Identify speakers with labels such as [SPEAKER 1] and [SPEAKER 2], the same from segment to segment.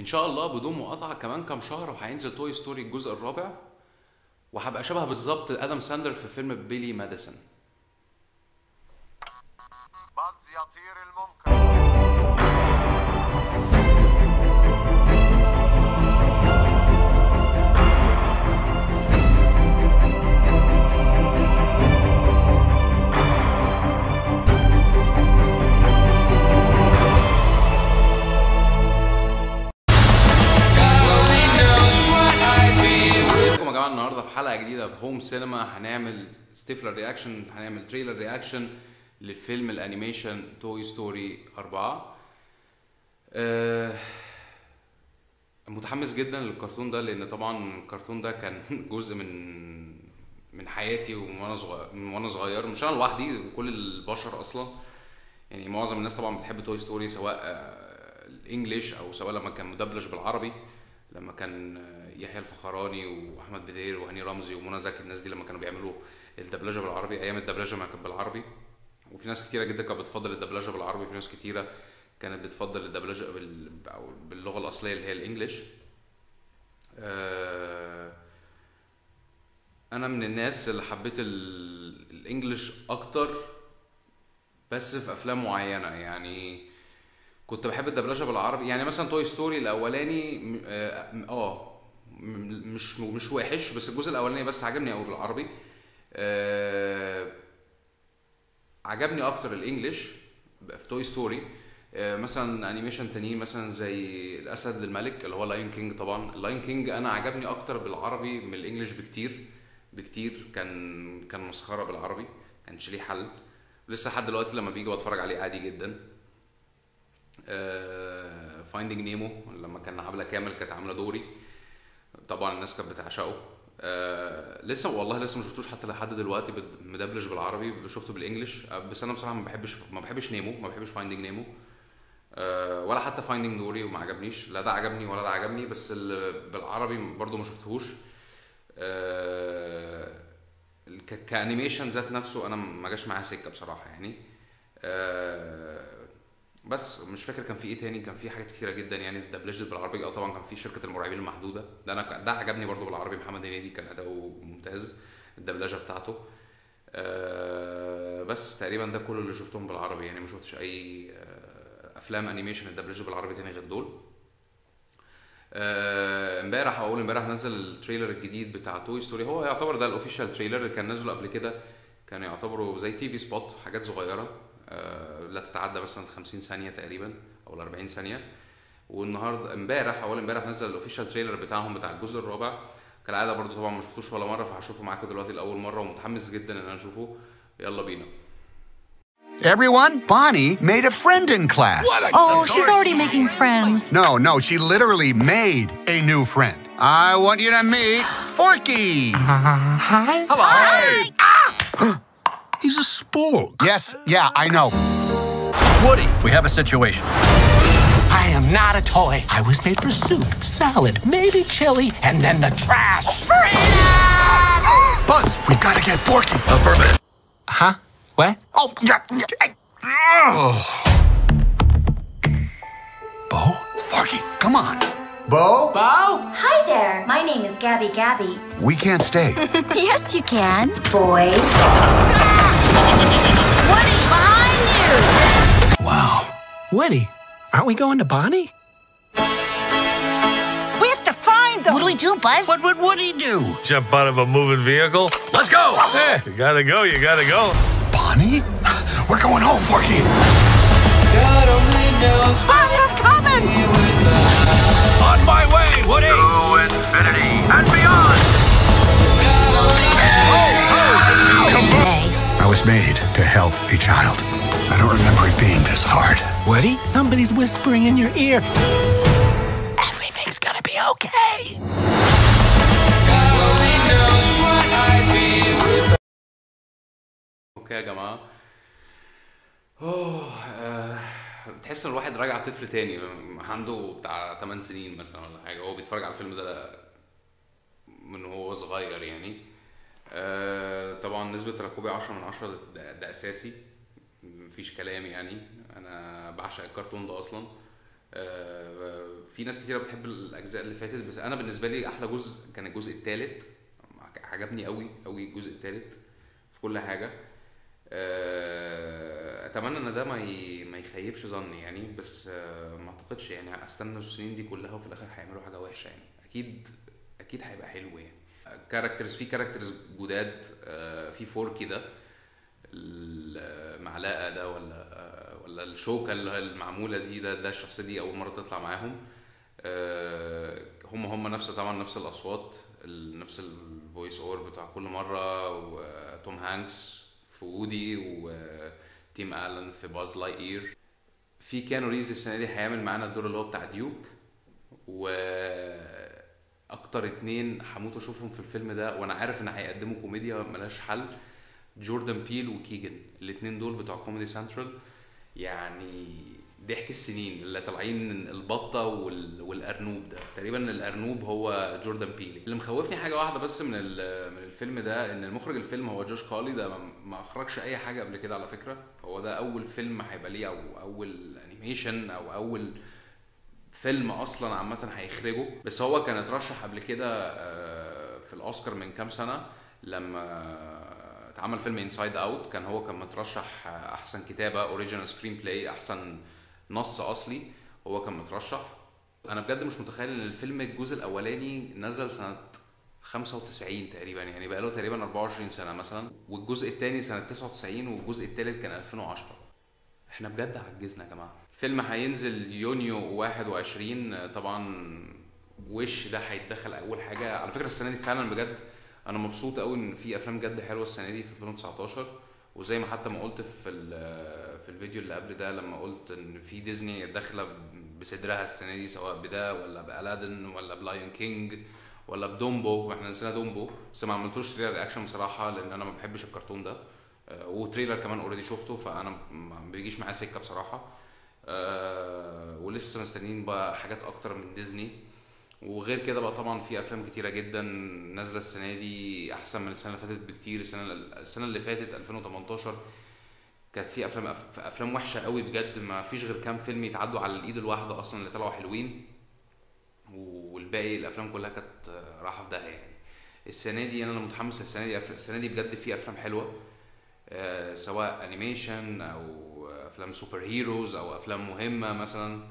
[SPEAKER 1] ان شاء الله بدون مقاطعه كمان كام شهر وهينزل توي ستوري الجزء الرابع وهبقى شبه بالظبط ادم ساندر في فيلم بيلي ماديسون
[SPEAKER 2] باز يطير المنكر
[SPEAKER 1] ازيكم يا جماعه النهارده في حلقه جديده في هوم سينما هنعمل ستيفلر رياكشن هنعمل تريلر رياكشن لفيلم الانيميشن توي ستوري 4 أه متحمس جدا للكرتون ده لان طبعا الكرتون ده كان جزء من من حياتي ومن وانا صغير من وانا صغير مش انا لوحدي كل البشر اصلا يعني معظم الناس طبعا بتحب توي ستوري سواء آه، الانجليش او سواء لما كان مدبلج بالعربي لما كان آه، يحيى الفخراني واحمد بدير وهاني رمزي ومنى زكي الناس دي لما كانوا بيعملوا الدبلجه بالعربي ايام الدبلجه ما كانت بالعربي وفي ناس كتيره جدا كانت بتفضل الدبلجه بالعربي في ناس كتيره كانت بتفضل الدبلجه بال... أو باللغه الاصليه اللي هي الانجليش آه، انا من الناس اللي حبيت ال- الانجليش اكتر بس في افلام معينه يعني كنت بحب الدبلجه بالعربي يعني مثلا توي ستوري الاولاني م- اه م- اه م- مش مش وحش بس الجزء الاولاني بس عجبني قوي بالعربي آه عجبني اكتر الانجليش في توي ستوري آه مثلا انيميشن تانيين مثلا زي الاسد للملك اللي هو لاين كينج طبعا اللاين كينج انا عجبني اكتر بالعربي من الانجليش بكتير بكتير كان كان مسخره بالعربي كانش ليه حل لسه لحد دلوقتي لما بيجي بتفرج عليه عادي جدا فايندينج نيمو لما كان عامله كامل كانت عامله دوري طبعا الناس كانت بتعشقه آه لسه والله لسه ما شفتوش حتى لحد دلوقتي بد- مدبلج بالعربي شفته بالانجلش آه بس انا بصراحه ما بحبش ما بحبش نيمو ما بحبش فايندينج نيمو آه ولا حتى فايندينج دوري وما عجبنيش لا ده عجبني ولا ده عجبني بس اللي بالعربي برضو ما شفتهوش آه ك- كانيميشن ذات نفسه انا ما جاش معايا سكه بصراحه يعني آه بس مش فاكر كان في ايه تاني كان في حاجات كتيره جدا يعني اتدبلجت بالعربي او طبعا كان في شركه المرعبين المحدوده ده انا ده عجبني برضو بالعربي محمد هنيدي كان اداؤه ممتاز الدبلجه بتاعته آه بس تقريبا ده كل اللي شفتهم بالعربي يعني ما شفتش اي آه افلام انيميشن اتدبلجت بالعربي تاني غير دول آه، امبارح او اول امبارح نزل التريلر الجديد بتاع توي ستوري هو يعتبر ده الاوفيشال تريلر اللي كان نزله قبل كده كانوا يعتبروا زي تي في سبوت حاجات صغيره آه، لا تتعدى مثلا 50 ثانيه تقريبا او ال 40 ثانيه والنهارده امبارح اول امبارح نزل الاوفيشال تريلر بتاعهم بتاع الجزء الرابع كالعاده برضو طبعا ما شفتوش ولا مره فهشوفه معاكم دلوقتي لاول مره ومتحمس جدا ان انا اشوفه يلا بينا
[SPEAKER 3] Everyone, Bonnie made a friend in class.
[SPEAKER 4] Oh, she's already making friends.
[SPEAKER 3] No, no, she literally made a new friend. I want you to meet Forky.
[SPEAKER 4] Hi.
[SPEAKER 5] Hello. He's a spork.
[SPEAKER 3] Yes, yeah, I know.
[SPEAKER 5] Woody, we have a situation.
[SPEAKER 6] I am not a toy. I was made for soup, salad, maybe chili, and then the trash.
[SPEAKER 3] Buzz, we've got to get Forky.
[SPEAKER 5] Affirmative.
[SPEAKER 6] Huh? What?
[SPEAKER 3] Oh, yeah. yeah. Oh. Bo? Forky, come on. Bo?
[SPEAKER 6] Bo?
[SPEAKER 7] Hi there. My name is Gabby Gabby.
[SPEAKER 3] We can't stay.
[SPEAKER 4] Yes, you can.
[SPEAKER 7] Boys.
[SPEAKER 4] Woody, behind you!
[SPEAKER 6] Wow. Woody, aren't we going to Bonnie?
[SPEAKER 4] We have to find them!
[SPEAKER 8] What do we do, Buzz?
[SPEAKER 5] What would Woody do?
[SPEAKER 9] jump out of a moving vehicle.
[SPEAKER 5] Let's go.
[SPEAKER 9] Eh, you gotta go, you gotta go.
[SPEAKER 3] Bonnie? We're going home, Forky.
[SPEAKER 4] Bonnie, I'm coming!
[SPEAKER 5] On my way, Woody.
[SPEAKER 9] To infinity and beyond.
[SPEAKER 8] Hey.
[SPEAKER 3] I was made to help a child. I don't remember it being this hard.
[SPEAKER 6] Woody, somebody's whispering in your ear. Everything's gonna be okay.
[SPEAKER 1] اوكي يا جماعه اوه آه، تحس ان الواحد راجع طفل تاني عنده بتاع 8 سنين مثلا ولا حاجه هو بيتفرج على الفيلم ده من هو صغير يعني آه، طبعا نسبة ترقبي 10 من 10 ده, ده اساسي مفيش كلام يعني انا بعشق الكرتون ده اصلا آه، في ناس كتيره بتحب الاجزاء اللي فاتت بس انا بالنسبه لي احلى جزء كان الجزء الثالث عجبني قوي قوي الجزء الثالث في كل حاجه آه، اتمنى ان ده ما ي... ما يخيبش ظني يعني بس آه، ما اعتقدش يعني استنى السنين دي كلها وفي الاخر هيعملوا حاجه وحشه يعني اكيد اكيد هيبقى حلو يعني كاركترز في كاركترز جداد آه، في فوركي ده المعلقه ده ولا ولا الشوكه اللي المعموله دي ده ده الشخصيه دي اول مره تطلع معاهم آه، هم هم نفس طبعا نفس الاصوات ال- نفس الفويس اوفر بتاع كل مره وتوم هانكس في وودي وتيم الن في باز لاي اير في كانو ريفز السنه دي هيعمل معانا الدور اللي هو بتاع ديوك و اكتر اتنين هموت اشوفهم في الفيلم ده وانا عارف ان هيقدموا كوميديا ملهاش حل جوردن بيل وكيجن الاتنين دول بتوع كوميدي سنترال يعني ضحك السنين اللي طالعين البطه وال... والارنوب ده تقريبا الارنوب هو جوردن بيل اللي مخوفني حاجه واحده بس من ال... من الفيلم ده ان المخرج الفيلم هو جوش كالي ده ما- ما اخرجش اي حاجه قبل كده على فكره هو ده اول فيلم هيبقى ليه او اول انيميشن او اول فيلم اصلا عامه هيخرجه بس هو كان اترشح قبل كده آه، في الاوسكار من كام سنه لما اتعمل فيلم انسايد اوت كان هو كان مترشح آه، احسن كتابه اوريجينال سكرين بلاي احسن نص اصلي هو كان مترشح انا بجد مش متخيل ان الفيلم الجزء الاولاني نزل سنه 95 تقريبا يعني بقى له تقريبا 24 سنه مثلا والجزء الثاني سنه 99 والجزء الثالث كان 2010 احنا بجد عجزنا يا جماعه الفيلم هينزل يونيو 21 طبعا وش ده هيتدخل اول حاجه على فكره السنه دي فعلا بجد انا مبسوط قوي ان في افلام جد حلوه السنه دي في 2019 وزي ما حتى ما قلت في ال- في الفيديو اللي قبل ده لما قلت ان في ديزني داخله بصدرها السنه دي سواء بده ولا بالادن ولا بلايون كينج ولا بدومبو احنا نسينا دومبو بس ما عملتوش تريلر رياكشن بصراحه لان انا ما بحبش الكرتون ده آه، وتريلر كمان اوريدي شفته فانا ما بيجيش معايا سكه بصراحه آه، ولسه مستنيين بقى حاجات اكتر من ديزني وغير كده بقى طبعا في افلام كتيره جدا نازله السنه دي احسن من السنه اللي فاتت بكتير السنه السنه اللي فاتت 2018 كانت في افلام أف- افلام وحشه قوي بجد ما فيش غير كام فيلم يتعدوا على الايد الواحده اصلا اللي طلعوا حلوين والباقي الافلام كلها كانت آه، رايحه في داهيه يعني السنه دي انا متحمس السنه دي السنه دي بجد في افلام حلوه آه، سواء انيميشن او افلام سوبر هيروز او افلام مهمه مثلا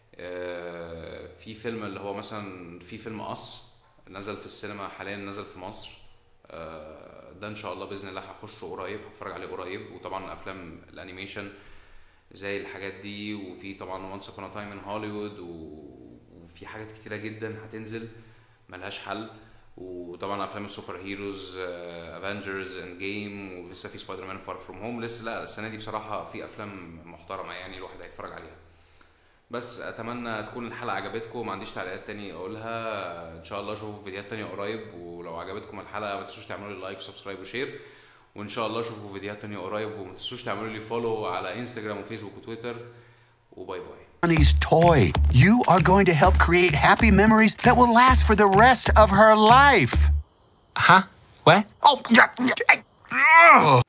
[SPEAKER 1] آه، في فيلم اللي هو مثلا في فيلم قص نزل في السينما حاليا نزل في مصر آه، ده ان شاء الله باذن الله هخشه قريب هتفرج عليه قريب وطبعا افلام الانيميشن زي الحاجات دي وفي طبعا وانس ابون تايم ان هوليوود وفي حاجات كتيره جدا هتنزل ملهاش حل وطبعا افلام السوبر هيروز افنجرز اند جيم ولسه في سبايدر مان فار فروم هوم لسه لا السنه دي بصراحه في افلام محترمه يعني الواحد هيتفرج عليها بس اتمنى تكون الحلقه عجبتكم ما عنديش تعليقات تاني اقولها ان شاء الله اشوفكم في فيديوهات تانية قريب ولو عجبتكم الحلقه ما تنسوش تعملوا لي لايك وسبسكرايب وشير وان شاء الله اشوفكم في فيديوهات تانية قريب وما تنسوش تعملوا لي فولو على انستجرام وفيسبوك وتويتر وباي باي
[SPEAKER 3] Honey's toy. You are going to help create happy memories that will last for the rest of her life.
[SPEAKER 6] Huh? What?
[SPEAKER 3] Oh, yeah. yeah, Ugh.